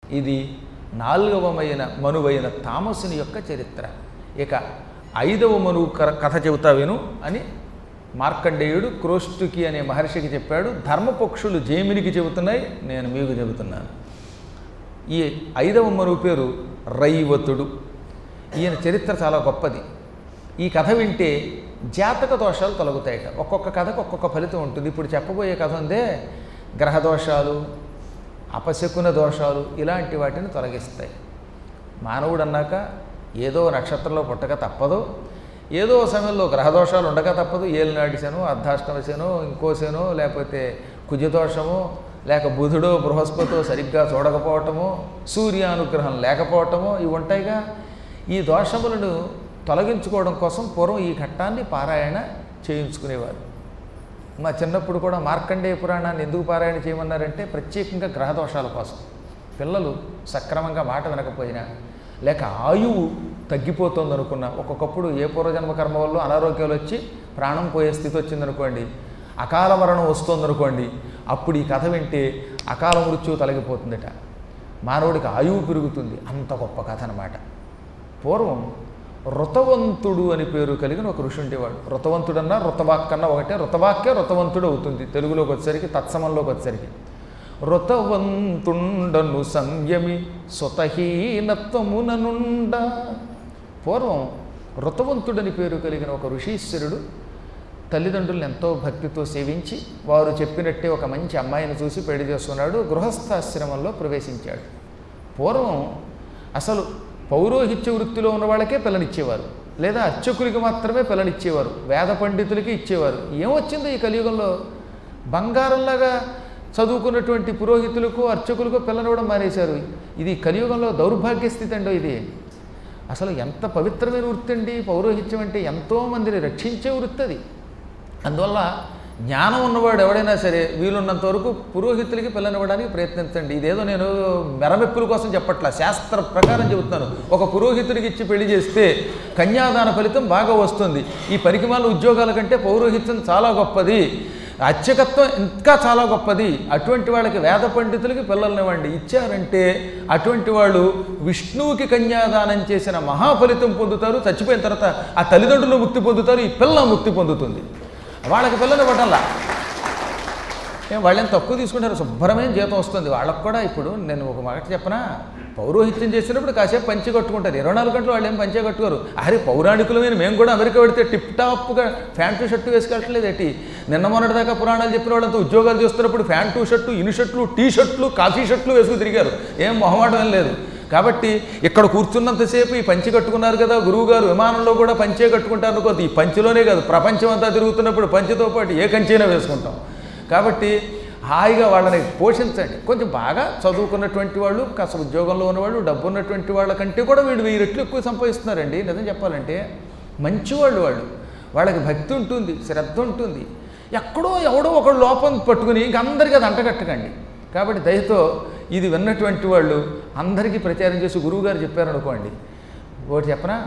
ఇది నాలుగవమైన మనువైన తామసుని యొక్క చరిత్ర ఇక ఐదవ మనువు క- కథ చెబుతా విను అని మార్కండేయుడు క్రోష్టుకి అనే మహర్షికి చెప్పాడు ధర్మపక్షులు జైమినికి చెబుతున్నాయి నేను మీకు చెబుతున్నాను ఈ ఐదవ మనువు పేరు రైవతుడు ఈయన చరిత్ర చాలా గొప్పది ఈ కథ వింటే జాతక దోషాలు తొలగుతాయట ఒక్కొక్క కథకు ఒక్కొక్క ఫలితం ఉంటుంది ఇప్పుడు చెప్పబోయే కథ ఉందే గ్రహ దోషాలు అపశకున దోషాలు ఇలాంటి వాటిని తొలగిస్తాయి మానవుడు అన్నాక ఏదో నక్షత్రంలో పుట్టక తప్పదు ఏదో సమయంలో గ్రహదోషాలు ఉండక తప్పదు ఏలినాడిసనో అర్ధాష్టమశనో ఇంకోసనో లేకపోతే కుజదోషమో లేక బుధుడో బృహస్పతో సరిగ్గా చూడకపోవటమో సూర్యానుగ్రహం లేకపోవటమో ఇవి ఉంటాయిగా ఈ దోషములను తొలగించుకోవడం కోసం పూర్వం ఈ ఘట్టాన్ని పారాయణ చేయించుకునేవారు మా చిన్నప్పుడు కూడా మార్కండేయ పురాణాన్ని ఎందుకు పారాయణ చేయమన్నారంటే ప్రత్యేకంగా గ్రహదోషాల కోసం పిల్లలు సక్రమంగా మాట వినకపోయినా లేక ఆయువు తగ్గిపోతుంది అనుకున్నా ఒక్కొక్కప్పుడు ఏ పూర్వజన్మ కర్మ వల్ల అనారోగ్యాలు వచ్చి ప్రాణం పోయే స్థితి వచ్చిందనుకోండి అకాల మరణం వస్తుందనుకోండి అప్పుడు ఈ కథ వింటే అకాల మృత్యువు తొలగిపోతుందట మానవుడికి ఆయువు పెరుగుతుంది అంత గొప్ప కథ అనమాట పూర్వం ఋతవంతుడు అని పేరు కలిగిన ఒక ఋషి ఉండేవాడు ఋతవంతుడన్నా ఋతవాక్కన్నా ఒకటే ఋతవాక్య ఋతవంతుడు అవుతుంది తెలుగులోకి వచ్చేసరికి తత్సమంలోకి వచ్చేసరికి ఋతవంతుండను సంయమి సుతహీనత్వముననుండ పూర్వం ఋతవంతుడని పేరు కలిగిన ఒక ఋషీశ్వరుడు తల్లిదండ్రులను ఎంతో భక్తితో సేవించి వారు చెప్పినట్టే ఒక మంచి అమ్మాయిని చూసి పెళ్లి చేసుకున్నాడు గృహస్థాశ్రమంలో ప్రవేశించాడు పూర్వం అసలు పౌరోహిత్య వృత్తిలో ఉన్న వాళ్ళకే పిల్లనిచ్చేవారు లేదా అర్చకులకి మాత్రమే పిల్లనిచ్చేవారు వేద పండితులకి ఇచ్చేవారు ఏమొచ్చిందో ఈ కలియుగంలో బంగారంలాగా చదువుకున్నటువంటి పురోహితులకు అర్చకులకు పిల్లనివ్వడం మానేశారు ఇది కలియుగంలో దౌర్భాగ్య స్థితి అండో ఇది అసలు ఎంత పవిత్రమైన వృత్తి అండి పౌరోహిత్యం అంటే ఎంతోమందిని రక్షించే వృత్తి అది అందువల్ల జ్ఞానం ఉన్నవాడు ఎవడైనా సరే వీలున్నంత వరకు పురోహితులకి పిల్లనివ్వడానికి ప్రయత్నించండి ఇదేదో నేను మెరమెప్పుల కోసం చెప్పట్లా శాస్త్ర ప్రకారం చెబుతున్నాను ఒక పురోహితుడికి ఇచ్చి పెళ్లి చేస్తే కన్యాదాన ఫలితం బాగా వస్తుంది ఈ పరికిమాల ఉద్యోగాల కంటే పౌరోహిత్యం చాలా గొప్పది అర్చకత్వం ఇంకా చాలా గొప్పది అటువంటి వాళ్ళకి వేద పండితులకి పిల్లల్నివ్వండి ఇచ్చారంటే అటువంటి వాళ్ళు విష్ణువుకి కన్యాదానం చేసిన మహాఫలితం పొందుతారు చచ్చిపోయిన తర్వాత ఆ తల్లిదండ్రులు ముక్తి పొందుతారు ఈ పిల్ల ముక్తి పొందుతుంది వాళ్ళకి పిల్లలు ఇవ్వటంలా ఏం వాళ్ళేం తక్కువ తీసుకుంటారు శుభ్రమైన జీతం వస్తుంది వాళ్ళకు కూడా ఇప్పుడు నేను ఒక మాట చెప్పనా పౌరోహిత్యం చేసినప్పుడు కాసేపు పంచి కట్టుకుంటారు ఇరవై నాలుగు గంటలు వాళ్ళు ఏం పంచే కట్టుకోరు అరే పౌరాణికులమైన మేము కూడా అమెరికా పెడితే టిప్ టాప్గా ప్యాంటు షర్టు వేసుకెళ్ళట్లేదు ఏంటి నిన్న మొన్నటి దాకా పురాణాలు చెప్పిన వాళ్ళంతా ఉద్యోగాలు చేస్తున్నప్పుడు ప్యాంటు షర్టు ఇను షర్ట్లు టీ షర్ట్లు కాఫీ షర్ట్లు వేసుకు తిరిగారు ఏం మొహమాటం ఏం లేదు కాబట్టి ఇక్కడ కూర్చున్నంతసేపు ఈ పంచి కట్టుకున్నారు కదా గురువుగారు విమానంలో కూడా పంచే కట్టుకుంటారు అనుకోద్ది ఈ పంచిలోనే కాదు ప్రపంచం అంతా తిరుగుతున్నప్పుడు పంచితో పాటు ఏ కంచైనా వేసుకుంటాం కాబట్టి హాయిగా వాళ్ళని పోషించండి కొంచెం బాగా చదువుకున్నటువంటి వాళ్ళు కాస్త ఉద్యోగంలో ఉన్నవాళ్ళు డబ్బు ఉన్నటువంటి వాళ్ళకంటే కూడా వీడు వెయ్యి రెట్లు ఎక్కువ సంపాదిస్తున్నారండి నిజం చెప్పాలంటే మంచివాళ్ళు వాళ్ళు వాళ్ళకి భక్తి ఉంటుంది శ్రద్ధ ఉంటుంది ఎక్కడో ఎవడో ఒకడు లోపం పట్టుకుని ఇంక అందరికీ అది అంటగట్టకండి కాబట్టి దయతో ఇది విన్నటువంటి వాళ్ళు అందరికీ ప్రచారం చేసి గురువుగారు చెప్పారనుకోండి ఒకటి చెప్పనా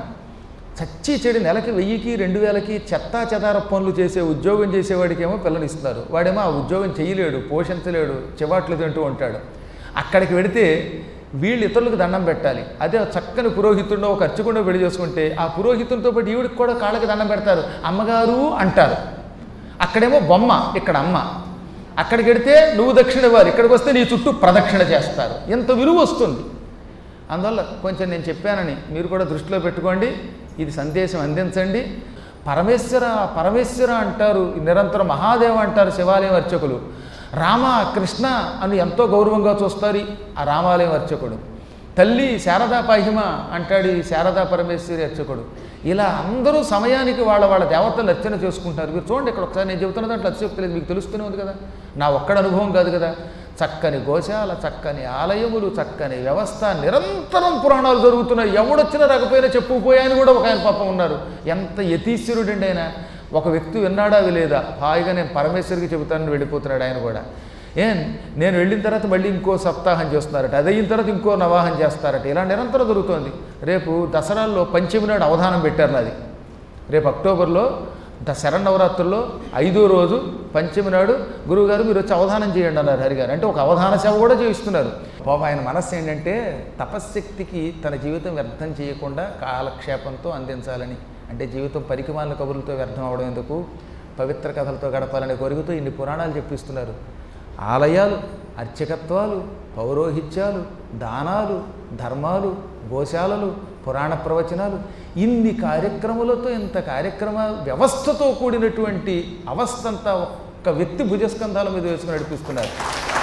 చచ్చి చెడి నెలకి వెయ్యికి రెండు వేలకి చెత్తా చెదార పనులు చేసే ఉద్యోగం చేసేవాడికేమో పిల్లలు ఇస్తున్నారు వాడేమో ఆ ఉద్యోగం చేయలేడు పోషించలేడు చివాట్లు తింటూ ఉంటాడు అక్కడికి వెడితే వీళ్ళు ఇతరులకు దండం పెట్టాలి అదే చక్కని పురోహితుడినో ఒక అర్చకుండా పెళ్లి చేసుకుంటే ఆ పురోహితుడితో పాటు ఈవిడికి కూడా కాళ్ళకి దండం పెడతారు అమ్మగారు అంటారు అక్కడేమో బొమ్మ ఇక్కడ అమ్మ అక్కడికి వెడితే నువ్వు దక్షిణ వారు ఇక్కడికి వస్తే నీ చుట్టూ ప్రదక్షిణ చేస్తారు ఎంత విలువ వస్తుంది అందువల్ల కొంచెం నేను చెప్పానని మీరు కూడా దృష్టిలో పెట్టుకోండి ఇది సందేశం అందించండి పరమేశ్వర పరమేశ్వర అంటారు నిరంతరం మహాదేవ అంటారు శివాలయం అర్చకులు రామ కృష్ణ అని ఎంతో గౌరవంగా చూస్తారు ఈ ఆ రామాలయం అర్చకుడు తల్లి శారదా పాహిమ అంటాడు ఈ శారదా పరమేశ్వరి అర్చకుడు ఇలా అందరూ సమయానికి వాళ్ళ వాళ్ళ దేవతలు అర్చన చేసుకుంటారు మీరు చూడండి ఇక్కడ ఒకసారి నేను చెబుతున్న దాంట్లో అతిశక్తి లేదు మీకు తెలుస్తూనే ఉంది కదా నా ఒక్కడ అనుభవం కాదు కదా చక్కని గోశాల చక్కని ఆలయములు చక్కని వ్యవస్థ నిరంతరం పురాణాలు జరుగుతున్నాయి ఎవడొచ్చినా రాకపోయినా చెప్పుకుపోయాయని కూడా ఒక ఆయన పాపం ఉన్నారు ఎంత యతీశ్వరుడండి ఆయన ఒక వ్యక్తి విన్నాడా లేదా హాయిగా నేను పరమేశ్వరికి చెబుతానని వెళ్ళిపోతున్నాడు ఆయన కూడా ఏం నేను వెళ్ళిన తర్వాత మళ్ళీ ఇంకో సప్తాహం చేస్తున్నారట అది అయిన తర్వాత ఇంకో నవాహం చేస్తారట ఇలా నిరంతరం జరుగుతోంది రేపు దసరాల్లో పంచమి నాడు అవధానం పెట్టారు నాది రేపు అక్టోబర్లో ద శరణవరాత్రుల్లో ఐదో రోజు పంచమి నాడు గురువుగారు మీరు వచ్చి అవధానం చేయండి అన్నారు హరిగారు అంటే ఒక అవధాన సేవ కూడా చేయిస్తున్నారు పాపం ఆయన మనస్సు ఏంటంటే తపశ్శక్తికి తన జీవితం వ్యర్థం చేయకుండా కాలక్షేపంతో అందించాలని అంటే జీవితం పరికిమాల కబుర్లతో వ్యర్థం అవడం ఎందుకు పవిత్ర కథలతో గడపాలనే కోరికతో ఇన్ని పురాణాలు చెప్పిస్తున్నారు ఆలయాలు అర్చకత్వాలు పౌరోహిత్యాలు దానాలు ధర్మాలు గోశాలలు పురాణ ప్రవచనాలు ఇన్ని కార్యక్రమాలతో ఇంత కార్యక్రమ వ్యవస్థతో కూడినటువంటి అవస్థంతా ఒక్క వ్యక్తి భుజస్కంధాల మీద వేసుకుని నడిపిస్తున్నారు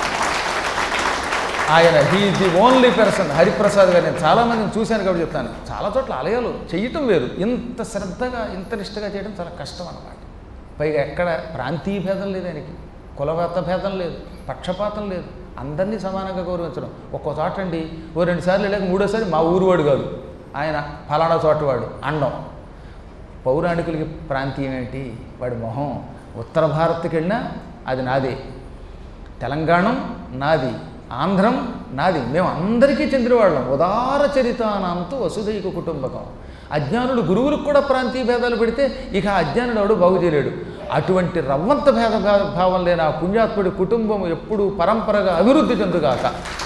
ఆయన he the only person Hariprasad garu నేను చాలామందిని చూశాను కాబట్టి చెప్తాను చాలా చోట్ల ఆలయాలు చేయటం వేరు ఇంత శ్రద్ధగా ఇంత నిష్టగా చేయడం చాలా కష్టం అన్నమాట పైగా ఎక్కడ ప్రాంతీయ భేదం లేదు ఆయనకి కులవేత్త భేదం లేదు పక్షపాతం లేదు అందరినీ సమానంగా గౌరవించడం ఒక్కో చోట అండి ఓ రెండు సార్లు వెళ్ళాక మూడోసారి మా ఊరువాడు కాదు ఆయన ఫలానా చోటవాడు అండం పౌరాణికులకి ప్రాంతీయం ఏంటి వాడి మొహం ఉత్తర భారత్కి వెళ్ళినా అది నాదే తెలంగాణ నాది ఆంధ్రం నాది మేము అందరికీ చెందినవాళ్ళం ఉదార చరితానంతో వసుదైక కుటుంబకం అజ్ఞానుడు గురువులకు కూడా ప్రాంతీయ భేదాలు పెడితే ఇక ఆ అజ్ఞానుడు ఎవడు బాగు చేయలేడు అటువంటి రవ్వంత భేద భా- భావం లేని ఆ పుణ్యాత్ముడి కుటుంబం ఎప్పుడూ పరంపరగా అభివృద్ధి చెందుగాక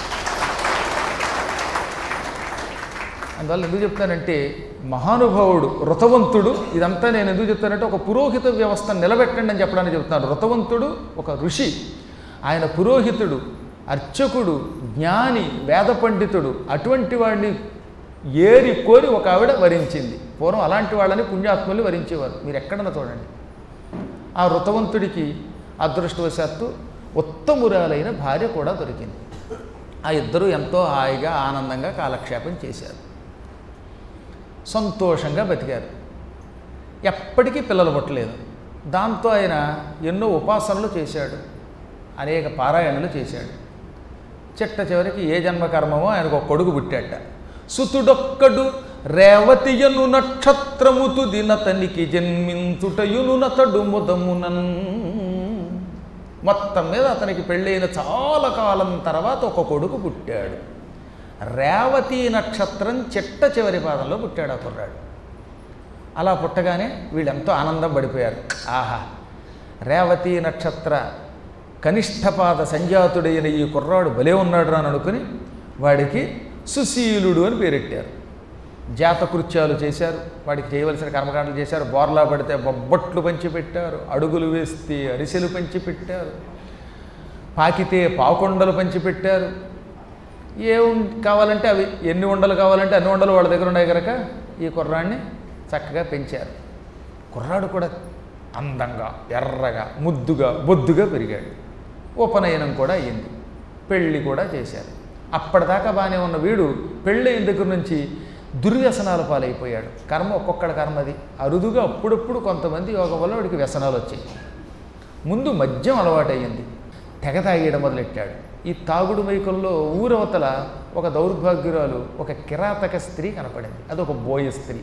అందువల్ల ఎందుకు చెప్తానంటే మహానుభావుడు ఋతవంతుడు ఇదంతా నేను ఎందుకు చెప్తానంటే ఒక పురోహిత వ్యవస్థను నిలబెట్టండి అని చెప్పడానికి చెప్తాను ఋతవంతుడు ఒక ఋషి ఆయన పురోహితుడు అర్చకుడు జ్ఞాని వేద పండితుడు అటువంటి వాడిని ఏరి కోరి ఒక ఆవిడ వరించింది పూర్వం అలాంటి వాళ్ళని పుణ్యాత్ములు వరించేవారు మీరు ఎక్కడన్నా చూడండి ఆ ఋతవంతుడికి అదృష్టవశాత్తు ఉత్తమురాలైన భార్య కూడా దొరికింది ఆ ఇద్దరూ ఎంతో హాయిగా ఆనందంగా కాలక్షేపం చేశారు సంతోషంగా బతికారు ఎప్పటికీ పిల్లలు పుట్టలేదు దాంతో ఆయన ఎన్నో ఉపాసనలు చేశాడు అనేక పారాయణలు చేశాడు చిట్ట చివరికి ఏ జన్మ కర్మమో ఆయనకు ఒక కొడుకు పుట్టాట సుతుడొక్కడు రేవతియను నక్షత్రముతు దినతనికి జన్మించుటయును నతడు ముదమునన్ మొత్తం మీద అతనికి పెళ్ళైన చాలా కాలం తర్వాత ఒక కొడుకు పుట్టాడు రేవతి నక్షత్రం చిట్ట చివరి పాదంలో పుట్టాడు ఆ కుర్రాడు అలా పుట్టగానే వీళ్ళెంతో ఆనందం పడిపోయారు ఆహా రేవతి నక్షత్ర కనిష్ఠపాద సంజాతుడైన ఈ కుర్రాడు భలే ఉన్నాడు అని అనుకుని వాడికి సుశీలుడు అని పేరెట్టారు జాతకృత్యాలు చేశారు వాడికి చేయవలసిన కర్మకాండలు చేశారు బోర్లా పడితే బొబ్బట్లు పంచిపెట్టారు అడుగులు వేస్తే అరిసెలు పంచిపెట్టారు పాకితే పాకుండలు పంచిపెట్టారు ఏ ఉం- కావాలంటే అవి ఎన్ని ఉండలు కావాలంటే అన్ని ఉండలు వాళ్ళ దగ్గర ఉన్నాయి కనుక ఈ కుర్రాడిని చక్కగా పెంచారు కుర్రాడు కూడా అందంగా ఎర్రగా ముద్దుగా బొద్దుగా పెరిగాడు ఉపనయనం కూడా అయ్యింది పెళ్ళి కూడా చేశారు అప్పటిదాకా బాగానే ఉన్న వీడు పెళ్ళైన దగ్గర నుంచి దుర్వ్యసనాల పాలైపోయాడు కర్మ ఒక్కొక్కడి కర్మది అరుదుగా అప్పుడప్పుడు కొంతమంది యోగం వల్ల వాడికి వ్యసనాలు వచ్చాయి ముందు మద్యం అలవాటయ్యింది తెగ తాగేయడం మొదలెట్టాడు ఈ తాగుడు మైకుల్లో ఊరవతల ఒక దౌర్భాగ్యురాలు ఒక కిరాతక స్త్రీ కనపడింది అదొక బోయ స్త్రీ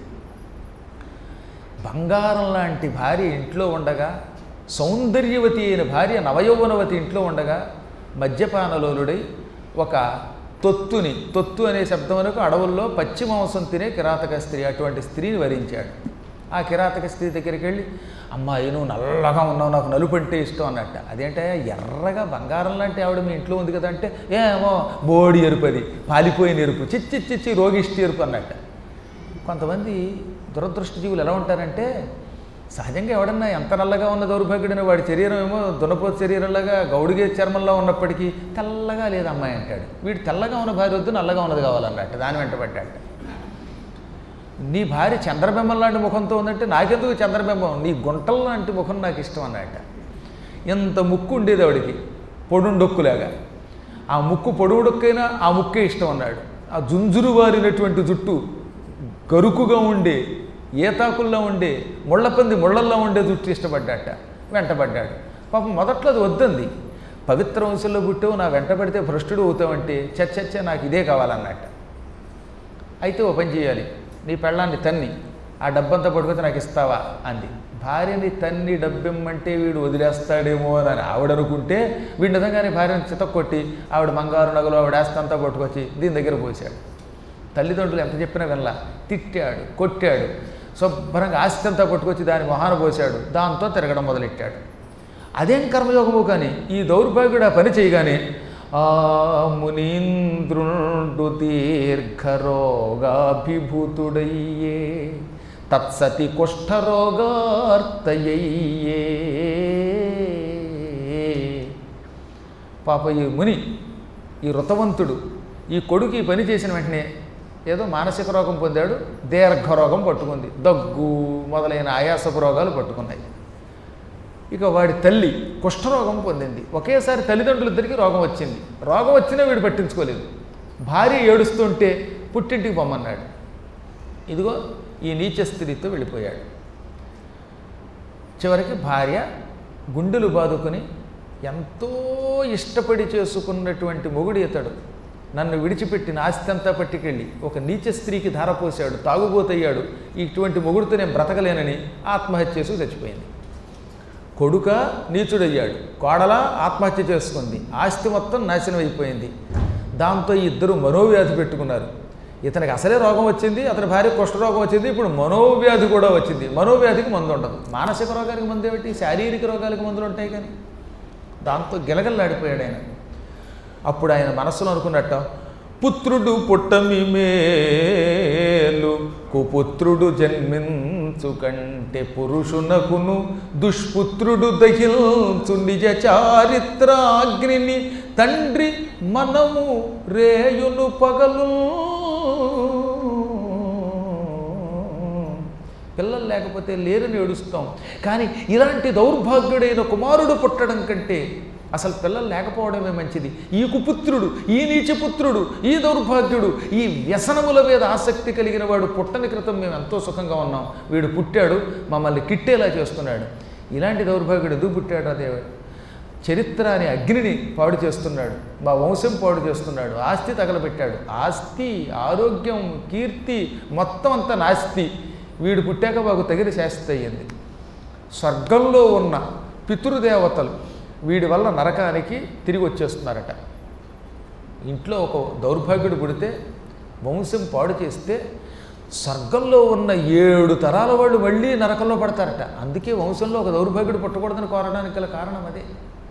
బంగారం లాంటి భార్య ఇంట్లో ఉండగా సౌందర్యవతి అయిన భార్య నవయౌవనవతి ఇంట్లో ఉండగా మద్యపానలోలుడై ఒక తొత్తుని తొత్తు అనే శబ్దమునకు అడవుల్లో పచ్చి మాంసం తినే కిరాతక స్త్రీ అటువంటి స్త్రీని వరించాడు ఆ కిరాతక స్త్రీ దగ్గరికి వెళ్ళి అమ్మాయి నువ్వు నల్లగా ఉన్నావు నాకు నలుపు అంటే ఇష్టం అన్నట్ట అదేంటే ఎర్రగా బంగారం లాంటి ఆవిడ మీ ఇంట్లో ఉంది కదా అంటే ఏమో బోడి ఎరుపు అది పాలిపోయిన ఎరుపు చిచ్చి చిచ్చి రోగిష్టి ఎరుపు అన్నట్ట కొంతమంది దురదృష్టజీవులు ఎలా ఉంటారంటే సహజంగా ఎవడన్నా ఎంత నల్లగా ఉన్న దౌర్భాగ్యుడైన వాడి శరీరం ఏమో దున్నపోతు శరీరంలాగా గౌడిగే చర్మంలో ఉన్నప్పటికీ తెల్లగా లేదు అమ్మాయి అంటాడు వీడు తెల్లగా ఉన్న భార్య వద్దు నల్లగా ఉన్నది కావాలన్నట్టు దాని వెంట పడ్డాట నీ భార్య చంద్రబింబం లాంటి ముఖంతో ఉందంటే నాకెందుకు చంద్రబింబం నీ గుంటల లాంటి ముఖం నాకు ఇష్టం అన్నట్ట ఎంత ముక్కు ఉండేది ఆవిడికి పొడుండొక్కులాగా ఆ ముక్కు పొడుగుడొక్కైనా ఆ ముక్కే ఇష్టం అన్నాడు ఆ జుంజురు వారినటువంటి జుట్టు గరుకుగా ఉండే ఏతాకుల్లో ఉండే ముళ్ళపంది ముళ్ళల్లో ఉండే జుట్టు ఇష్టపడ్డాట వెంటబడ్డాడు పాపం మొదట్లో అది వద్దంది పవిత్ర వంశంలో పుట్టావు నా వెంట పడితే భ్రష్టుడు అవుతావంటే చచ్చచ్చ నాకు ఇదే కావాలన్నట్ట అయితే ఓ పని చేయాలి నీ పెళ్ళాన్ని తన్ని ఆ డబ్బంతా పట్టుకొచ్చి నాకు ఇస్తావా అంది భార్యని తన్ని డబ్బిమ్మంటే వీడు వదిలేస్తాడేమో అని ఆవిడ అనుకుంటే వీడి నిజంగానే భార్యని చితక్కొట్టి ఆవిడ బంగారు నగలు ఆవిడ ఆస్తంతా పట్టుకొచ్చి దీని దగ్గర పోసాడు తల్లిదండ్రులు ఎంత చెప్పినా వినలా తిట్టాడు కొట్టాడు శుభ్రంగా ఆస్తి అంతా పట్టుకొచ్చి దాని మొహాన పోసాడు దాంతో తిరగడం మొదలెట్టాడు అదేం కర్మయోగము కానీ ఈ దౌర్భాగ్యుడు ఆ పని చేయగానే ఆ మునీంద్రుండు దీర్ఘరోగాభిభూతుడయ్యే తత్సతి కుష్ఠరోగార్తయ్యే పాప ఈ ముని ఈ ఋతవంతుడు ఈ కొడుకు ఈ పని చేసిన వెంటనే ఏదో మానసిక రోగం పొందాడు దీర్ఘ రోగం పట్టుకుంది దగ్గు మొదలైన ఆయాసపు రోగాలు పట్టుకున్నాయి ఇక వాడి తల్లి కుష్ఠరోగం పొందింది ఒకేసారి తల్లిదండ్రులిద్దరికీ రోగం వచ్చింది రోగం వచ్చినా వీడు పట్టించుకోలేదు భార్య ఏడుస్తుంటే పుట్టింటికి పొమ్మన్నాడు ఇదిగో ఈ నీచ స్త్రీతో వెళ్ళిపోయాడు చివరికి భార్య గుండెలు బాదుకొని ఎంతో ఇష్టపడి చేసుకున్నటువంటి మొగుడు ఇతడు నన్ను విడిచిపెట్టిన ఆస్తి అంతా పట్టుకెళ్ళి ఒక నీచ స్త్రీకి ధారపోసాడు తాగుబోతయ్యాడు ఇటువంటి మొగుడుతో నేను బ్రతకలేనని ఆత్మహత్య చేసి చచ్చిపోయింది కొడుక నీచుడయ్యాడు కోడల ఆత్మహత్య చేసుకుంది ఆస్తి మొత్తం నాశనం అయిపోయింది దాంతో ఈ ఇద్దరు మనోవ్యాధి పెట్టుకున్నారు ఇతనికి అసలే రోగం వచ్చింది అతని భార్య కుష్ఠరోగం వచ్చింది ఇప్పుడు మనోవ్యాధి కూడా వచ్చింది మనోవ్యాధికి మందు ఉండదు మానసిక రోగానికి మందు ఏమిటి శారీరక రోగాలకు మందులు ఉంటాయి కానీ దాంతో గిలగల్లాడిపోయాడు ఆయన అప్పుడు ఆయన మనస్సులో అనుకున్నట్ట పుత్రుడు పుట్టమి మేలు కుపుత్రుడు జన్మించు కంటే పురుషునకును దుష్పుత్రుడు దహిల్చు నిజ చారిత్రాగ్నిని తండ్రి మనము రేయును పగలు పిల్లలు లేకపోతే లేరని ఏడుస్తాం కానీ ఇలాంటి దౌర్భాగ్యుడైన కుమారుడు పుట్టడం కంటే అసలు పిల్లలు లేకపోవడమే మంచిది ఈ కుపుత్రుడు ఈ నీచపుత్రుడు ఈ దౌర్భాగ్యుడు ఈ వ్యసనముల మీద ఆసక్తి కలిగిన వాడు పుట్టని క్రితం మేము ఎంతో సుఖంగా ఉన్నాం వీడు పుట్టాడు మమ్మల్ని కిట్టేలా చేస్తున్నాడు ఇలాంటి దౌర్భాగ్యుడు ఎందుకు పుట్టాడు అదే చరిత్ర అనే అగ్నిని పాడు చేస్తున్నాడు మా వంశం పాడు చేస్తున్నాడు ఆస్తి తగలబెట్టాడు ఆస్తి ఆరోగ్యం కీర్తి మొత్తం అంతా నాస్తి వీడు పుట్టాక మాకు తగిన శాస్తి అయ్యింది స్వర్గంలో ఉన్న పితృదేవతలు వీడి వల్ల నరకానికి తిరిగి వచ్చేస్తున్నారట ఇంట్లో ఒక దౌర్భాగ్యుడు పుడితే వంశం పాడు చేస్తే స్వర్గంలో ఉన్న ఏడు తరాల వాళ్ళు మళ్ళీ నరకంలో పడతారట అందుకే వంశంలో ఒక దౌర్భాగ్యుడు పుట్టకూడదని కోరడానికి గల కారణం అదే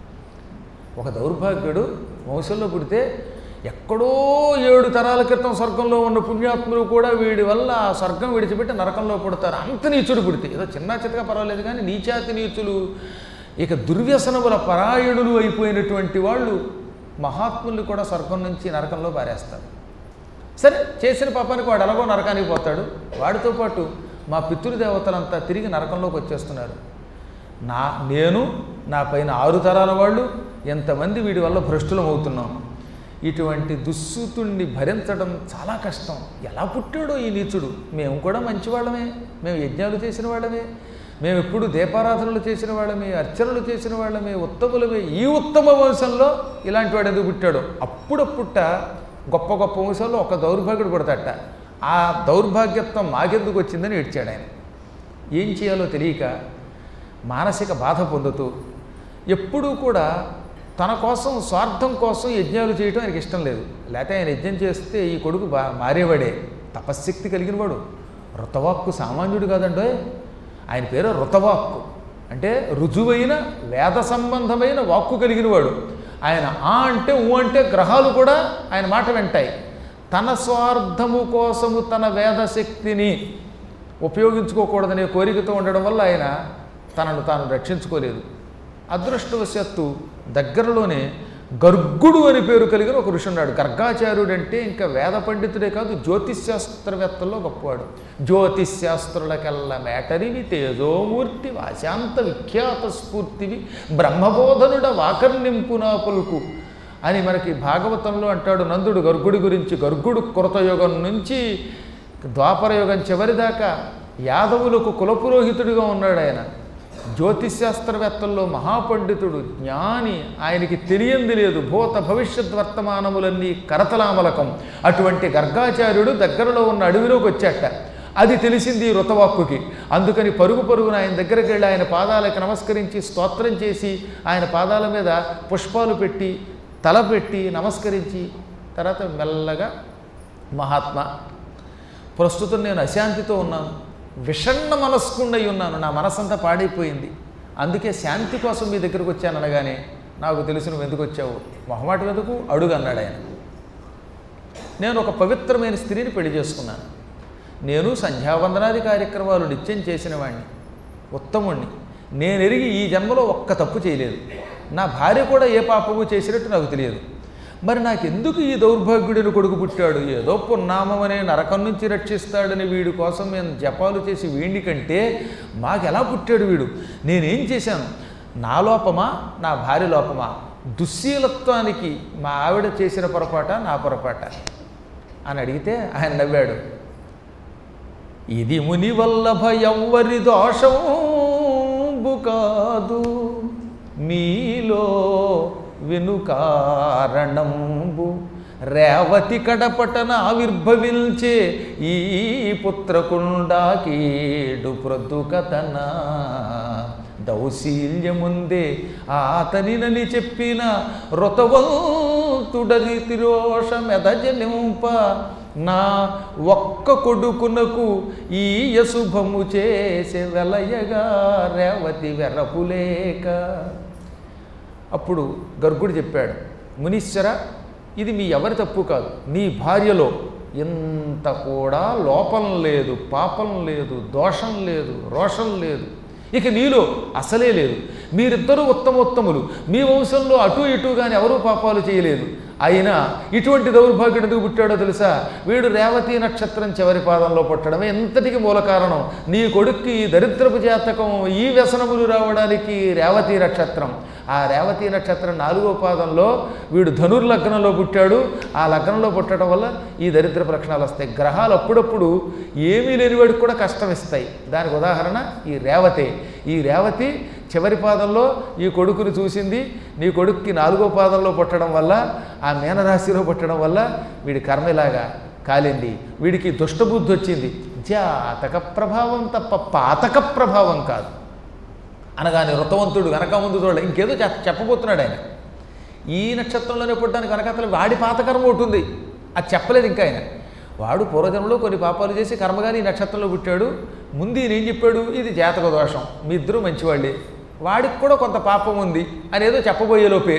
ఒక దౌర్భాగ్యుడు వంశంలో పుడితే ఎక్కడో ఏడు తరాల క్రితం స్వర్గంలో ఉన్న పుణ్యాత్ములు కూడా వీడి వల్ల ఆ స్వర్గం విడిచిపెట్టి నరకంలో పుడతారు అంత నీచుడు పుడితే ఏదో చిన్న చితగా పర్వాలేదు కానీ నీచాతి నీచులు ఇక దుర్వ్యసనముల పరాయణులు అయిపోయినటువంటి వాళ్ళు మహాత్ముల్ని కూడా స్వర్గం నుంచి నరకంలో పారేస్తారు సరే చేసిన పాపానికి వాడు ఎలాగో నరకానికి పోతాడు వాడితో పాటు మా పితృదేవతలంతా తిరిగి నరకంలోకి వచ్చేస్తున్నారు నా నేను నా పైన ఆరు తరాల వాళ్ళు ఎంతమంది వీడి వల్ల భ్రష్టులం అవుతున్నాం ఇటువంటి దుస్సూతుణ్ణి భరించడం చాలా కష్టం ఎలా పుట్టాడో ఈ నీచుడు మేము కూడా మంచివాళ్ళమే మేము యజ్ఞాలు చేసిన వాళ్ళమే మేము ఎప్పుడు దీపారాధనలు చేసిన వాళ్ళమే అర్చనలు చేసిన వాళ్ళమే ఉత్తములమే ఈ ఉత్తమ వంశంలో ఇలాంటి వాడు ఎందుకు పుట్టాడు అప్పుడప్పుట గొప్ప గొప్ప వంశంలో ఒక దౌర్భాగ్యుడు పుడతట ఆ దౌర్భాగ్యత్వం మాకెందుకు వచ్చిందని ఏడ్చాడు ఆయన ఏం చేయాలో తెలియక మానసిక బాధ పొందుతూ ఎప్పుడూ కూడా తన కోసం స్వార్థం కోసం యజ్ఞాలు చేయటం ఆయనకి ఇష్టం లేదు లేకపోతే ఆయన యజ్ఞం చేస్తే ఈ కొడుకు బా మారేవాడే తపశ్శక్తి కలిగిన వాడు ఋతవాక్కు సామాన్యుడు కాదండో ఆయన పేరు ఋతవాక్కు అంటే రుజువైన వేద సంబంధమైన వాక్కు కలిగిన వాడు ఆయన ఆ అంటే ఊ అంటే గ్రహాలు కూడా ఆయన మాట వింటాయి తన స్వార్థము కోసము తన వేదశక్తిని ఉపయోగించుకోకూడదనే కోరికతో ఉండడం వల్ల ఆయన తనను తాను రక్షించుకోలేదు అదృష్టవశాత్తు దగ్గరలోనే గర్గుడు అని పేరు కలిగిన ఒక ఋషి ఉన్నాడు గర్గాచార్యుడు అంటే ఇంకా వేద పండితుడే కాదు జ్యోతిశాస్త్రవేత్తల్లో గొప్పవాడు జ్యోతిశాస్త్రులకెల్ల మేటరివి తేజోమూర్తి వాశాంత విఖ్యాత స్ఫూర్తివి బ్రహ్మబోధనుడ వాకర్నింపునా పలుకు అని మనకి భాగవతంలో అంటాడు నందుడు గర్గుడి గురించి గర్గుడు కృతయుగం నుంచి ద్వాపరయుగం చివరిదాకా యాదవులకు కులపురోహితుడిగా ఉన్నాడు ఆయన జ్యోతిశాస్త్రవేత్తల్లో మహాపండితుడు జ్ఞాని ఆయనకి తెలియంది లేదు భూత భవిష్యత్ వర్తమానములన్నీ కరతలామలకం అటువంటి గర్గాచార్యుడు దగ్గరలో ఉన్న అడవిలోకి వచ్చాట అది తెలిసింది ఈ ఋతవాక్కుకి అందుకని పరుగు పరుగున ఆయన దగ్గరికి వెళ్ళి ఆయన పాదాలకు నమస్కరించి స్తోత్రం చేసి ఆయన పాదాల మీద పుష్పాలు పెట్టి తల పెట్టి నమస్కరించి తర్వాత మెల్లగా మహాత్మా ప్రస్తుతం నేను అశాంతితో ఉన్నాను విషణ్ణ మనస్కుండై ఉన్నాను నా మనసంతా పాడైపోయింది అందుకే శాంతి కోసం మీ దగ్గరకు వచ్చాను అనగానే నాకు తెలిసి నువ్వు ఎందుకు వచ్చావు మొహమాటం ఎందుకు అడుగు అన్నాడు ఆయన నేను ఒక పవిత్రమైన స్త్రీని పెళ్లి చేసుకున్నాను నేను సంధ్యావందనాది కార్యక్రమాలు నిత్యం చేసిన వాడిని ఉత్తముణ్ణి నేను ఎరిగి ఈ జన్మలో ఒక్క తప్పు చేయలేదు నా భార్య కూడా ఏ పాపము చేసినట్టు నాకు తెలియదు మరి నాకెందుకు ఈ దౌర్భాగ్యుడిని కొడుకు పుట్టాడు ఏదో పున్నామం అనే నరకం నుంచి రక్షిస్తాడని వీడి కోసం నేను జపాలు చేసి వీడిని కంటే మాకెలా పుట్టాడు వీడు నేనేం చేశాను నా లోపమా నా భార్య లోపమా దుశ్శీలత్వానికి మా ఆవిడ చేసిన పొరపాట నా పొరపాట అని అడిగితే ఆయన నవ్వాడు ఇది ముని వల్లభ ఎవ్వరి దోషంబు కాదు మీలో వెనుకారణంబు రేవతి కడపటన ఆవిర్భవించే ఈ పుత్రకుండాకీడు ప్రొద్దుకతన దౌశీల్యముందే ఆతనినని చెప్పిన ఋతవంతుడది తిరోషమెదజలింప నా ఒక్క కొడుకునకు ఈ యశుభము చేసే వెలయగా రేవతి వెరపులేక అప్పుడు గర్గుడు చెప్పాడు మునీశ్వర ఇది మీ ఎవరి తప్పు కాదు నీ భార్యలో ఇంత కూడా లోపం లేదు పాపం లేదు దోషం లేదు రోషం లేదు ఇక నీలో అసలే లేదు మీరిద్దరూ ఉత్తమోత్తములు మీ వంశంలో అటు ఇటు కానీ ఎవరూ పాపాలు చేయలేదు అయినా ఇటువంటి దౌర్భాగ్యుడు ఎందుకు పుట్టాడో తెలుసా వీడు రేవతి నక్షత్రం చివరి పాదంలో పుట్టడమే ఎంతటికి మూల కారణం నీ కొడుక్కి ఈ దరిద్రపు జాతకం ఈ వ్యసనములు రావడానికి రేవతి నక్షత్రం ఆ రేవతి నక్షత్రం నాలుగో పాదంలో వీడు ధనుర్లగ్నంలో పుట్టాడు ఆ లగ్నంలో పుట్టడం వల్ల ఈ దరిద్రపు లక్షణాలు వస్తాయి గ్రహాలు అప్పుడప్పుడు ఏమీ లేనివాడికి కూడా కష్టం ఇస్తాయి దానికి ఉదాహరణ ఈ రేవతే ఈ రేవతి చివరి పాదంలో ఈ కొడుకుని చూసింది నీ కొడుక్కి నాలుగో పాదంలో పుట్టడం వల్ల ఆ మీనరాశిలో పుట్టడం వల్ల వీడి కర్మ ఇలాగా కాలింది వీడికి దుష్టబుద్ధి వచ్చింది జాతక ప్రభావం తప్ప పాతక ప్రభావం కాదు అనగానే ఋతవంతుడు వెనక ముందు చూడ ఇంకేదో చెప్ చెప్పబోతున్నాడు ఆయన ఈ నక్షత్రంలోనే పుట్టడానికి వెనకతలు వాడి పాతకర్మ ఒకటి ఉంది అది చెప్పలేదు ఇంకా ఆయన వాడు పూర్వజన్మలో కొన్ని పాపాలు చేసి కర్మగాని ఈ నక్షత్రంలో పుట్టాడు ముందు ఈయన ఏం చెప్పాడు ఇది జాతక దోషం మీ ఇద్దరు మంచివాళ్ళే వాడికి కూడా కొంత పాపం ఉంది అనేదో చెప్పబోయే లోపే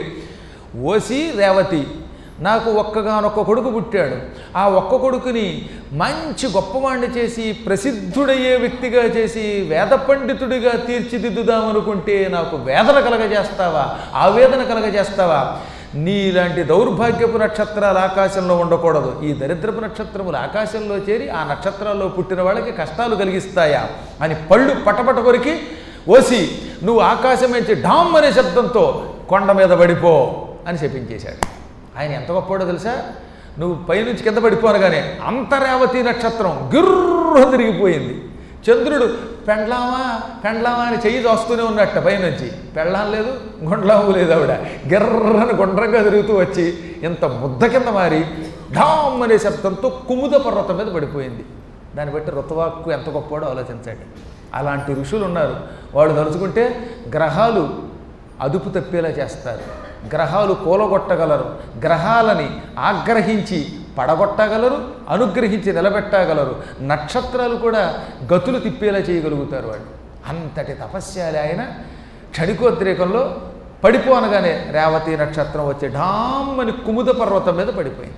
ఓసి రేవతి నాకు ఒక్కగానొక్క కొడుకు పుట్టాడు ఆ ఒక్క కొడుకుని మంచి గొప్పవాణ్ణి చేసి ప్రసిద్ధుడయ్యే వ్యక్తిగా చేసి వేద పండితుడిగా తీర్చిదిద్దుదామనుకుంటే నాకు వేదన కలగజేస్తావా ఆవేదన కలగజేస్తావా నీలాంటి దౌర్భాగ్యపు నక్షత్రాలు ఆకాశంలో ఉండకూడదు ఈ దరిద్రపు నక్షత్రములు ఆకాశంలో చేరి ఆ నక్షత్రాల్లో పుట్టిన వాళ్ళకి కష్టాలు కలిగిస్తాయా అని పళ్ళు పటపట కొరికి ఓసి నువ్వు ఆకాశం నుంచి ఢామ్ అనే శబ్దంతో కొండ మీద పడిపో అని చెప్పించేశాడు ఆయన ఎంత గొప్పవాడో తెలుసా నువ్వు పైనుంచి కింద పడిపోనగానే అంతరేవతి నక్షత్రం గిర్ర తిరిగిపోయింది చంద్రుడు పెండ్లామా పెండ్లామా అని చెయ్యి దోస్తూనే ఉన్నట్ట పైనుంచి పెళ్ళాం లేదు గుండ్లాము లేదు ఆవిడ గిర్రని గుండ్రంగా తిరుగుతూ వచ్చి ఇంత ముద్ద కింద మారి ఢామ్ అనే శబ్దంతో కుముద పర్వతం మీద పడిపోయింది దాన్ని బట్టి ఋతువాక్కు ఎంత గొప్పవాడో ఆలోచించండి అలాంటి ఋషులు ఉన్నారు వాళ్ళు తలుచుకుంటే గ్రహాలు అదుపు తప్పేలా చేస్తారు గ్రహాలు కూలగొట్టగలరు గ్రహాలని ఆగ్రహించి పడగొట్టగలరు అనుగ్రహించి నిలబెట్టగలరు నక్షత్రాలు కూడా గతులు తిప్పేలా చేయగలుగుతారు వాళ్ళు అంతటి తపస్యాలి ఆయన క్షణికోద్రేకంలో పడిపోనగానే రేవతి నక్షత్రం వచ్చి ఢామ్మని కుముద పర్వతం మీద పడిపోయింది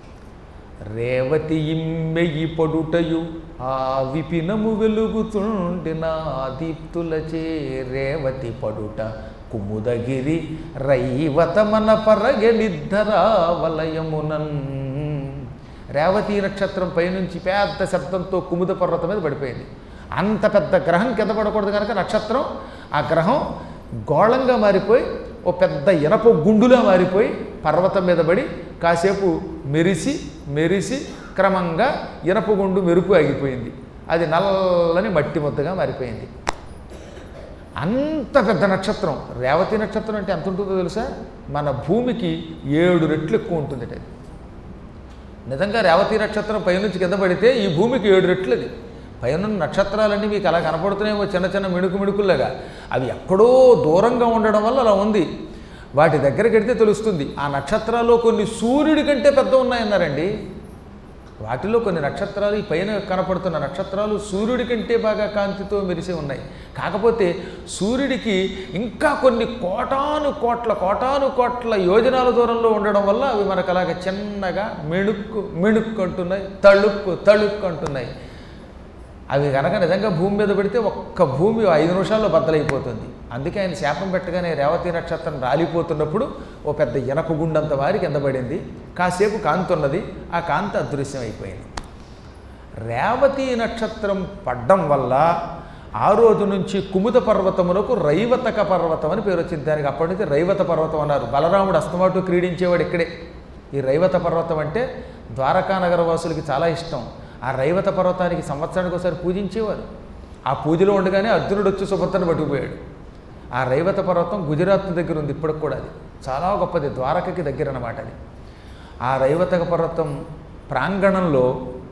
రేవతి ఇమ్మెయి పడుటయు ఆ విపినము వెలుగుతుండిన దీప్తులచే రేవతి పడుట కుముదగిరి రైవతమన పరగెలిద్దరా వలయమునన్ రేవతి నక్షత్రం పైనుంచి పెద్ద శబ్దంతో కుముద పర్వతం మీద పడిపోయింది అంత పెద్ద గ్రహం కింద పడకూడదు కనుక నక్షత్రం ఆ గ్రహం గోళంగా మారిపోయి ఓ పెద్ద ఇనప గుండులా మారిపోయి పర్వతం మీద పడి కాసేపు మెరిసి మెరిసి క్రమంగా ఇనప గుండు మెరుపు ఆగిపోయింది అది నల్లని మట్టి ముద్దగా మారిపోయింది అంత పెద్ద నక్షత్రం రేవతి నక్షత్రం అంటే ఎంత ఉంటుందో తెలుసా మన భూమికి ఏడు రెట్లు ఎక్కువ ఉంటుంది అది నిజంగా రేవతి నక్షత్రం పైనుంచి కింద పడితే ఈ భూమికి ఏడు రెట్లు అది పైన నక్షత్రాలన్నీ మీకు అలా కనపడుతున్నాయేమో చిన్న చిన్న మిణుకు మిణుకుల్లాగా అవి ఎక్కడో దూరంగా ఉండడం వల్ల అలా ఉంది వాటి దగ్గరికి వెడితే తెలుస్తుంది ఆ నక్షత్రాల్లో కొన్ని సూర్యుడి కంటే పెద్ద ఉన్నాయన్నారండి వాటిలో కొన్ని నక్షత్రాలు ఈ పైన కనపడుతున్న నక్షత్రాలు సూర్యుడి కంటే బాగా కాంతితో మెరిసి ఉన్నాయి కాకపోతే సూర్యుడికి ఇంకా కొన్ని కోటాను కోట్ల కోటాను కోట్ల యోజనాల దూరంలో ఉండడం వల్ల అవి మనకు అలాగ చిన్నగా మెణుక్కు మెణుక్కు అంటున్నాయి తళుక్కు తళుక్కు అంటున్నాయి అవి కనుక నిజంగా భూమి మీద పెడితే ఒక్క భూమి ఐదు నిమిషాల్లో బద్దలైపోతుంది అందుకే ఆయన శాపం పెట్టగానే రేవతి నక్షత్రం రాలిపోతున్నప్పుడు ఓ పెద్ద ఇనప గుండంత వారి కింద పడింది కాసేపు కాంతి ఉన్నది ఆ కాంతి అదృశ్యం అయిపోయింది రేవతి నక్షత్రం పడ్డం వల్ల ఆ రోజు నుంచి కుముద పర్వతమునకు రైవతక పర్వతం అని పేరు వచ్చింది దానికి అప్పటి నుంచి రైవత పర్వతం అన్నారు బలరాముడు అస్తమాటు క్రీడించేవాడు ఇక్కడే ఈ రైవత పర్వతం అంటే ద్వారకా నగర వాసులకి చాలా ఇష్టం ఆ రైవత పర్వతానికి సంవత్సరానికి ఒకసారి పూజించేవారు ఆ పూజలో ఉండగానే అర్జునుడు వచ్చి సుభద్రను పట్టుకుపోయాడు ఆ రైవత పర్వతం గుజరాత్ దగ్గర ఉంది ఇప్పటికి కూడా అది చాలా గొప్పది ద్వారకకి దగ్గర అన్నమాట అది ఆ రైవతక పర్వతం ప్రాంగణంలో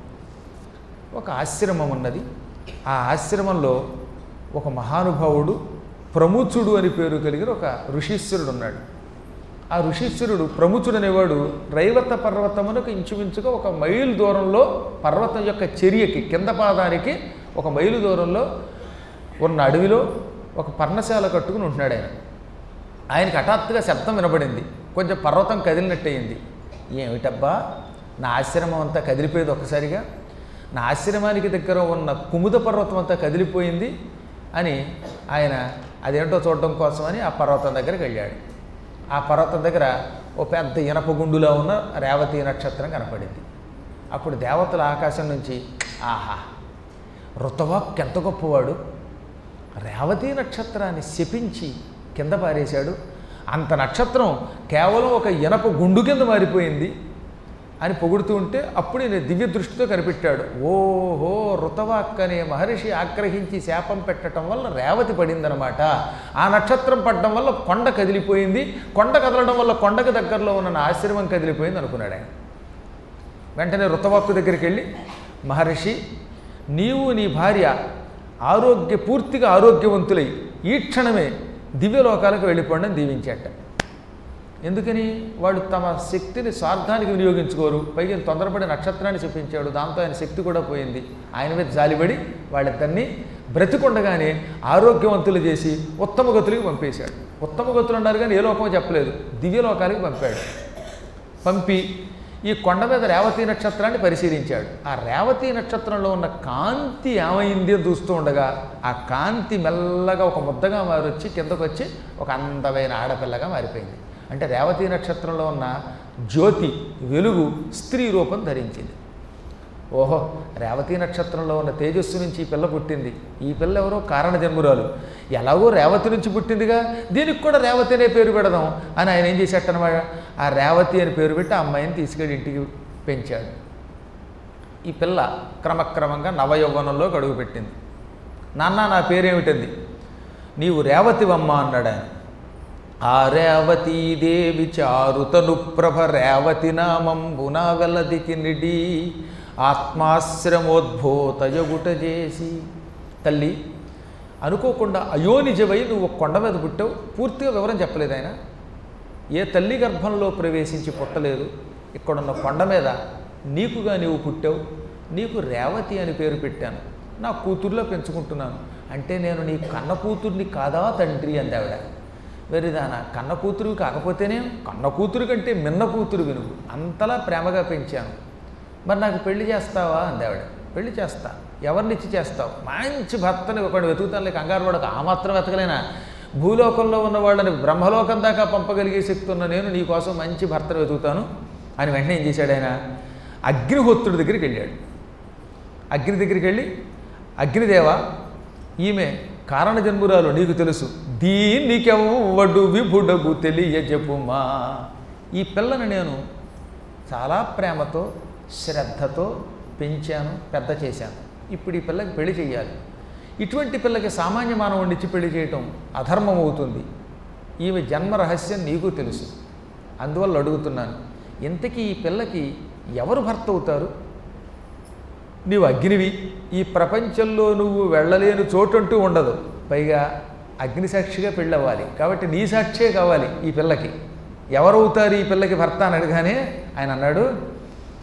ఒక ఆశ్రమం ఉన్నది ఆ ఆశ్రమంలో ఒక మహానుభావుడు ప్రముచుడు అని పేరు కలిగిన ఒక ఋషీశ్వరుడు ఉన్నాడు ఆ ఋషీశ్వరుడు ప్రముచుడు అనేవాడు రైవత పర్వతమునకు ఇంచుమించుగా ఒక మైలు దూరంలో పర్వతం యొక్క చర్యకి కింద పాదానికి ఒక మైలు దూరంలో ఉన్న అడవిలో ఒక పర్ణశాల కట్టుకుని ఉంటున్నాడు ఆయన ఆయనకి హఠాత్తుగా శబ్దం వినబడింది కొంచెం పర్వతం కదిలినట్టయింది ఏమిటబ్బా నా ఆశ్రమం అంతా కదిలిపోయేది ఒక్కసారిగా నా ఆశ్రమానికి దగ్గర ఉన్న కుముద పర్వతం అంతా కదిలిపోయింది అని ఆయన అదేంటో చూడడం కోసమని ఆ పర్వతం దగ్గరికి వెళ్ళాడు ఆ పర్వతం దగ్గర ఓ పెద్ద ఇనప గుండులో ఉన్న రేవతి నక్షత్రం కనపడింది అప్పుడు దేవతల ఆకాశం నుంచి ఆహా ఋతవాక్ ఎంత గొప్పవాడు రేవతి నక్షత్రాన్ని శపించి కింద పారేశాడు అంత నక్షత్రం కేవలం ఒక ఇనప గుండు కింద మారిపోయింది అని పొగుడుతూ ఉంటే అప్పుడు ఈయన దివ్య దృష్టితో కనిపెట్టాడు ఓహో ఋతవాక్ అనే మహర్షి ఆగ్రహించి శాపం పెట్టడం వల్ల రేవతి పడిందనమాట ఆ నక్షత్రం పడడం వల్ల కొండ కదిలిపోయింది కొండ కదలడం వల్ల కొండకు దగ్గరలో ఉన్న నా ఆశ్రమం కదిలిపోయింది అనుకున్నాడు ఆయన వెంటనే ఋతవాక్కు దగ్గరికి వెళ్ళి మహర్షి నీవు నీ భార్య ఆరోగ్య పూర్తిగా ఆరోగ్యవంతులై ఈ క్షణమే దివ్యలోకాలకు వెళ్ళిపోండి అని దీవించాట ఎందుకని వాళ్ళు తమ శక్తిని స్వార్థానికి వినియోగించుకోరు పైగా ఈయన తొందరపడి నక్షత్రాన్ని చూపించాడు దాంతో ఆయన శక్తి కూడా పోయింది ఆయన మీద జాలిపడి వాళ్ళిద్దరినీ బ్రతికుండగానే ఆరోగ్యవంతులు చేసి ఉత్తమ గతులకి పంపేశాడు ఉత్తమ గతులు అన్నారు కానీ ఏ లోకమో చెప్పలేదు దివ్యలోకాలకి పంపాడు పంపి ఈ కొండ మీద రేవతి నక్షత్రాన్ని పరిశీలించాడు ఆ రేవతి నక్షత్రంలో ఉన్న కాంతి ఏమైంది అని చూస్తూ ఉండగా ఆ కాంతి మెల్లగా ఒక ముద్దగా మారొచ్చి కిందకు వచ్చి ఒక అందమైన ఆడపిల్లగా మారిపోయింది అంటే రేవతి నక్షత్రంలో ఉన్న జ్యోతి వెలుగు స్త్రీ రూపం ధరించింది ఓహో రేవతి నక్షత్రంలో ఉన్న తేజస్సు నుంచి ఈ పిల్ల పుట్టింది ఈ పిల్ల ఎవరో కారణ జన్మురాలు ఎలాగో రేవతి నుంచి పుట్టిందిగా దీనికి కూడా రేవతి అనే పేరు పెడదాం అని ఆయన ఏం చేసేటనమాట ఆ రేవతి అని పేరు పెట్టి ఆ అమ్మాయిని తీసుకెళ్ళి ఇంటికి పెంచాడు ఈ పిల్ల క్రమక్రమంగా నవయౌవనంలో అడుగు పెట్టింది నాన్న నా పేరేమిటంది నీవు రేవతివమ్మ అన్నాడు ఆయన ఆ రేవతీదేవి చారుతను ప్రభ రేవతి నామంబునా వెల్లదికి నిడి ఆత్మాశ్రమోద్భూతయగుట చేసి తల్లి అనుకోకుండా అయోనిజమై నువ్వు ఒక కొండ మీద పుట్టావు పూర్తిగా వివరం చెప్పలేదు ఆయన ఏ తల్లి గర్భంలో ప్రవేశించి పుట్టలేదు ఇక్కడున్న కొండ మీద నీకుగా నీవు పుట్టావు నీకు రేవతి అని పేరు పెట్టాను నా కూతుర్లో పెంచుకుంటున్నాను అంటే నేను నీ కన్న కూతుర్ని కాదా తండ్రి అంది ఆవిడ వెరిదానా కన్న కూతురు కాకపోతేనే కన్న కూతురు కంటే మిన్న కూతురు వినుగు అంతలా ప్రేమగా పెంచాను మరి నాకు పెళ్లి చేస్తావా అంది ఆవిడ పెళ్లి చేస్తా ఎవరిని ఇచ్చి చేస్తావు మంచి భర్తని ఒకటి వెతుకుతాను లేక కంగారు పడక ఆ మాత్రం వెతకలేనా భూలోకంలో ఉన్న వాళ్ళని బ్రహ్మలోకం దాకా పంపగలిగే శక్తి ఉన్న నేను నీ కోసం మంచి భర్తను వెతుకుతాను అని వెంటనే ఏం చేశాడు ఆయన అగ్నిహోత్రుడి దగ్గరికి వెళ్ళాడు అగ్ని దగ్గరికి వెళ్ళి అగ్నిదేవ ఈమె కారణ జన్మురాలు నీకు తెలుసు దీనికెవ్వడు విభుడగు తెలియ చెప్పుమా ఈ పిల్లని నేను చాలా ప్రేమతో శ్రద్ధతో పెంచాను పెద్ద చేశాను ఇప్పుడు ఈ పిల్లకి పెళ్లి చేయాలి ఇటువంటి పిల్లకి సామాన్య మానవుడిని ఇచ్చి పెళ్లి చేయటం అధర్మం అవుతుంది ఈమె జన్మ రహస్యం నీకు తెలుసు అందువల్ల అడుగుతున్నాను ఇంతకీ ఈ పిల్లకి ఎవరు భర్త అవుతారు నీవు అగ్నివి ఈ ప్రపంచంలో నువ్వు వెళ్ళలేని చోటంటూ ఉండదు పైగా అగ్ని సాక్షిగా పెళ్ళవ్వాలి కాబట్టి నీ సాక్షే కావాలి ఈ పిల్లకి ఎవరవుతారు ఈ పిల్లకి భర్త అని అడగానే ఆయన అన్నాడు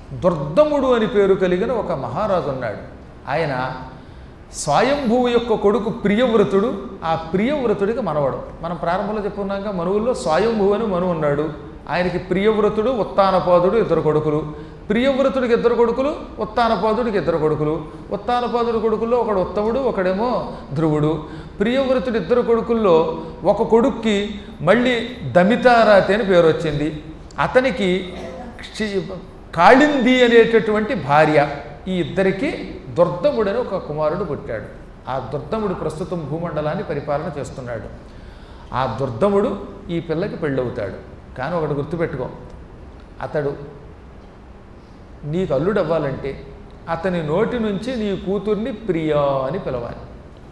దుర్దముడు అని పేరు కలిగిన ఒక మహారాజు ఉన్నాడు ఆయన స్వయంభువు యొక్క కొడుకు ప్రియవ్రతుడు ఆ ప్రియవ్రతుడికి మనవడు మనం ప్రారంభంలో చెప్పుకున్నాక మనువుల్లో స్వయంభువు అని మనువు ఉన్నాడు ఆయనకి ప్రియవ్రతుడు ఉత్తానపాదుడు ఇద్దరు కొడుకులు ప్రియవ్రతుడికి ఇద్దరు కొడుకులు ఉత్తానపాదుడికి ఇద్దరు కొడుకులు ఉత్తానపాదుడి కొడుకుల్లో ఒకడు ఉత్తముడు ఒకడేమో ధ్రువుడు ప్రియవ్రతుడి ఇద్దరు కొడుకుల్లో ఒక కొడుక్కి మళ్ళీ దమితారాతి అని పేరు వచ్చింది అతనికి క్షి- కాళింది అనేటటువంటి భార్య ఈ ఇద్దరికి దుర్దముడని ఒక కుమారుడు పుట్టాడు ఆ దుర్దముడు ప్రస్తుతం భూమండలాన్ని పరిపాలన చేస్తున్నాడు ఆ దుర్దముడు ఈ పిల్లకి పెళ్ళవుతాడు కానీ ఒకటి గుర్తుపెట్టుకో అతడు నీకు అల్లుడు అవ్వాలంటే అతని నోటి నుంచి నీ కూతుర్ని ప్రియా అని పిలవాలి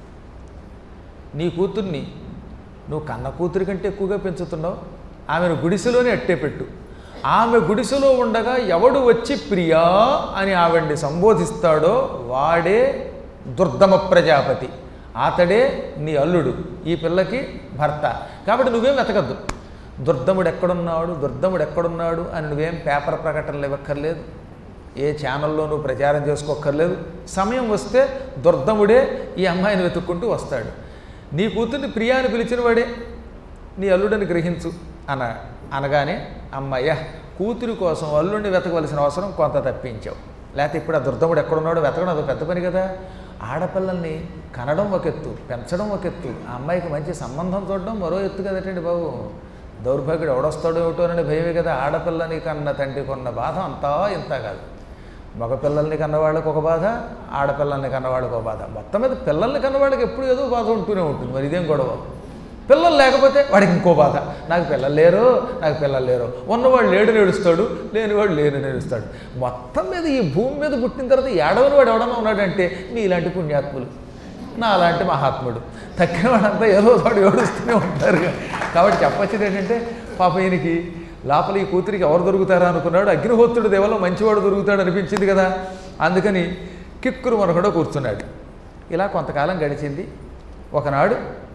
నీ కూతుర్ని నువ్వు కన్న కూతురి కంటే ఎక్కువగా పెంచుతున్నావు ఆమెను గుడిసెలోనే అట్టే పెట్టు ఆమె గుడిసెలో ఉండగా ఎవడు వచ్చి ప్రియా అని ఆవిడ్ని సంబోధిస్తాడో వాడే దుర్దమ ప్రజాపతి అతడే నీ అల్లుడు ఈ పిల్లకి భర్త కాబట్టి నువ్వేం వెతకద్దు దుర్దముడు ఎక్కడున్నాడు దుర్దముడు ఎక్కడున్నాడు అని నువ్వేం పేపర్ ప్రకటనలు ఇవ్వక్కర్లేదు ఏ ఛానల్లో నువ్వు ప్రచారం చేసుకోక్కర్లేదు సమయం వస్తే దుర్దముడే ఈ అమ్మాయిని వెతుక్కుంటూ వస్తాడు నీ కూతుర్ని ప్రియాని పిలిచిన వాడే నీ అల్లుడని గ్రహించు అన అనగానే అమ్మయ్య కూతురి కోసం అల్లుడిని వెతకవలసిన అవసరం కొంత తప్పించావు లేకపోతే ఇప్పుడు ఆ దుర్దముడు ఎక్కడున్నాడో వెతకడం అదో పెద్ద పని కదా ఆడపిల్లల్ని కనడం ఒక ఎత్తు పెంచడం ఒక ఎత్తు ఆ అమ్మాయికి మంచి సంబంధం చూడడం మరో ఎత్తు కదటండి బాబు దౌర్భాగ్యుడు ఎవడొస్తాడో ఏమిటోనని భయమే కదా ఆడపిల్లని కన్న తండ్రి కొన్న బాధ అంతా ఇంత కాదు మగపిల్లల్ని కన్నవాళ్ళకి ఒక బాధ ఆడపిల్లల్ని కన్నవాళ్ళకి ఒక బాధ మొత్తం మీద పిల్లల్ని కన్నవాళ్ళకి ఎప్పుడు ఏదో బాధ ఉంటూనే ఉంటుంది మరి ఇదేం గొడవ పిల్లలు లేకపోతే వాడికి ఇంకో బాధ నాకు పిల్లలు లేరు నాకు పిల్లలు లేరు ఉన్నవాడు లేడు నేడుస్తాడు లేనివాడు లేని నేడుస్తాడు మొత్తం మీద ఈ భూమి మీద పుట్టిన తర్వాత ఏడవని వాడు ఎవడన్నా ఉన్నాడంటే మీలాంటి పుణ్యాత్ములు నా అలాంటి మహాత్ముడు తక్కిన వాడంతా ఏదో తోడు ఏడుస్తూనే ఉంటారు కాబట్టి చెప్పొచ్చేది ఏంటంటే పాప ఈయనకి లోపల ఈ కూతురికి ఎవరు దొరుకుతారా అనుకున్నాడు అగ్నిహోత్రుడు దేవలో మంచివాడు దొరుకుతాడు అనిపించింది కదా అందుకని కిక్కురు మనకుండా కూర్చున్నాడు ఇలా కొంతకాలం గడిచింది ఒకనాడు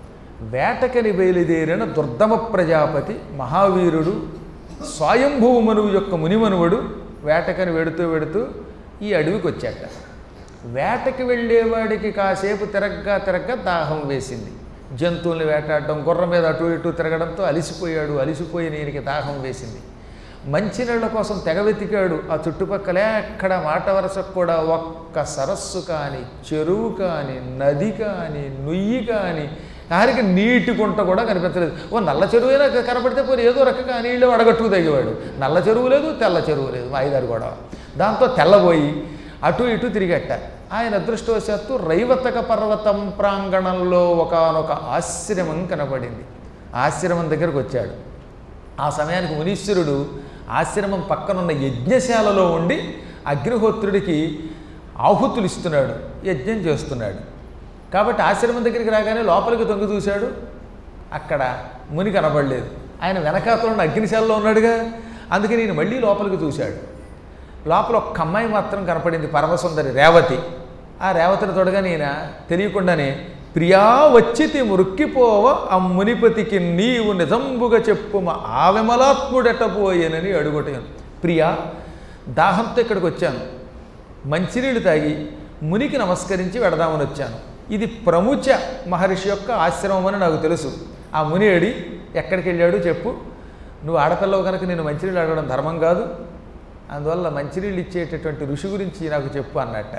వేటకని బయలుదేరిన దుర్దమ ప్రజాపతి మహావీరుడు స్వయంభువు మనువు యొక్క మునిమనువుడు వేటకని వెడుతూ వెడుతూ ఈ అడవికి వచ్చాట వేటకి వెళ్ళేవాడికి కాసేపు తిరగ్గా తిరగ్గా దాహం వేసింది జంతువుల్ని వేటాడడం గుర్రం మీద అటు ఇటు తిరగడంతో అలిసిపోయాడు అలిసిపోయి నేనికి దాహం వేసింది మంచినీళ్ళ కోసం తెగ వెతికాడు ఆ చుట్టుపక్కల ఎక్కడ మాట వరసకు కూడా ఒక్క సరస్సు కానీ చెరువు కానీ నది కానీ నుయ్యి కానీ ఆరికి నీటి గుంట కూడా కనిపించలేదు ఓ నల్ల చెరువు అయినా కనపడితే పోయి ఏదో రకంగా ఆ నీళ్ళు అడగట్టు తగ్గేవాడు నల్ల చెరువు లేదు తెల్ల చెరువు లేదు మా ఐదారు కూడా దాంతో తెల్లబోయి అటు ఇటు తిరిగట్ట ఆయన అదృష్టవశాత్తు రైవతక పర్వతం ప్రాంగణంలో ఒకనొక ఆశ్రమం కనబడింది ఆశ్రమం దగ్గరకు వచ్చాడు ఆ సమయానికి మునీశ్వరుడు ఆశ్రమం పక్కనున్న యజ్ఞశాలలో ఉండి అగ్నిహోత్రుడికి ఆహుతులు ఇస్తున్నాడు యజ్ఞం చేస్తున్నాడు కాబట్టి ఆశ్రమం దగ్గరికి రాగానే లోపలికి తొంగి చూశాడు అక్కడ ముని కనబడలేదు ఆయన వెనకాతలో ఉన్న అగ్నిశాలలో ఉన్నాడుగా అందుకే నేను మళ్ళీ లోపలికి చూశాడు లోపల ఒక్క అమ్మాయి మాత్రం కనపడింది పరమసుందరి రేవతి ఆ రేవతిని తొడగా ఈయన తెలియకుండానే ప్రియా వచ్చితి మురుక్కిపోవ ఆ మునిపతికి నీవు నిజంబుగా చెప్పుమ ఆ విమలాత్ముడెట్టపోయేనని అడుగుటాను ప్రియా దాహంతో ఇక్కడికి వచ్చాను మంచినీళ్ళు తాగి మునికి నమస్కరించి వెడదామని వచ్చాను ఇది ప్రముచ మహర్షి యొక్క ఆశ్రమం అని నాకు తెలుసు ఆ ముని ఏడి ఎక్కడికి వెళ్ళాడు చెప్పు నువ్వు ఆడపిల్లవు కనుక నేను మంచినీళ్ళు అడగడం ధర్మం కాదు అందువల్ల మంచినీళ్ళు ఇచ్చేటటువంటి ఋషి గురించి నాకు చెప్పు అన్నట్ట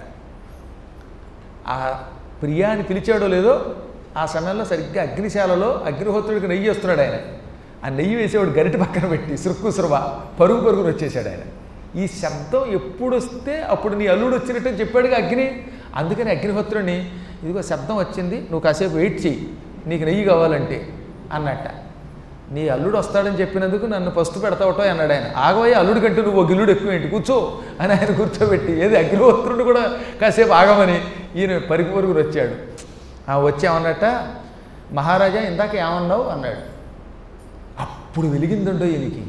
ఆ ప్రియాని పిలిచాడో లేదో ఆ సమయంలో సరిగ్గా అగ్నిశాలలో అగ్నిహోత్రుడికి నెయ్యి వస్తున్నాడు ఆయన ఆ నెయ్యి వేసేవాడు గరిటి పక్కన పెట్టి సురుక్కు సురవ పరుగు పరుగురు వచ్చేసాడు ఆయన ఈ శబ్దం ఎప్పుడు వస్తే అప్పుడు నీ అల్లుడు వచ్చినట్టు అని చెప్పాడుగా అగ్ని అందుకని అగ్నిహోత్రుడిని ఇదిగో శబ్దం వచ్చింది నువ్వు కాసేపు వెయిట్ చెయ్యి నీకు నెయ్యి కావాలంటే అన్నట్ట నీ అల్లుడు వస్తాడని చెప్పినందుకు నన్ను ఫస్ట్ పెడతావటో అన్నాడు ఆయన ఆగవయ్య అల్లుడి కంటే నువ్వు ఒక గిల్లుడు ఎక్కువ ఏంటి కూర్చో అని ఆయన కూర్చోబెట్టి ఏది అగ్నిహోత్రుడు కూడా కాసేపు ఆగమని ఈయన పరుగు పరుగురు వచ్చాడు ఆ వచ్చామన్నట్ట మహారాజా ఇందాక ఏమన్నావు అన్నాడు అప్పుడు వెలిగిందండో ఈయనకి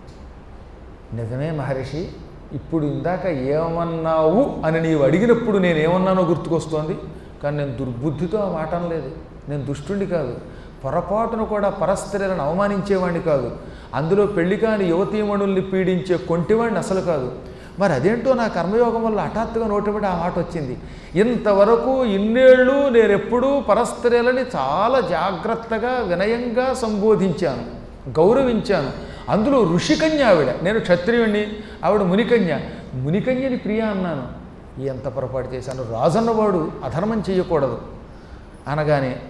నిజమే మహర్షి ఇప్పుడు ఇందాక ఏమన్నావు అని నీవు అడిగినప్పుడు నేను ఏమన్నానో గుర్తుకొస్తోంది కానీ నేను దుర్బుద్ధితో ఆ మాట అనలేదు నేను దుష్టుణ్ణి కాదు పొరపాటును కూడా పరస్త్రీలను అవమానించేవాడిని కాదు అందులో పెళ్లి కాని యువతీమణుల్ని పీడించే కొంటివాడిని అసలు కాదు మరి అదేంటో నా కర్మయోగం వల్ల హఠాత్తుగా నోటబడి ఆ మాట వచ్చింది ఇంతవరకు ఇన్నేళ్ళు నేను ఎప్పుడూ పరస్త్రీలని చాలా జాగ్రత్తగా వినయంగా సంబోధించాను గౌరవించాను అందులో ఋషికన్య ఆవిడ నేను క్షత్రియుణ్ణి ఆవిడ మునికన్య మునికన్యని ప్రియ అన్నాను ఎంత పొరపాటు చేశాను రాజన్నవాడు అధర్మం చేయకూడదు అనగానే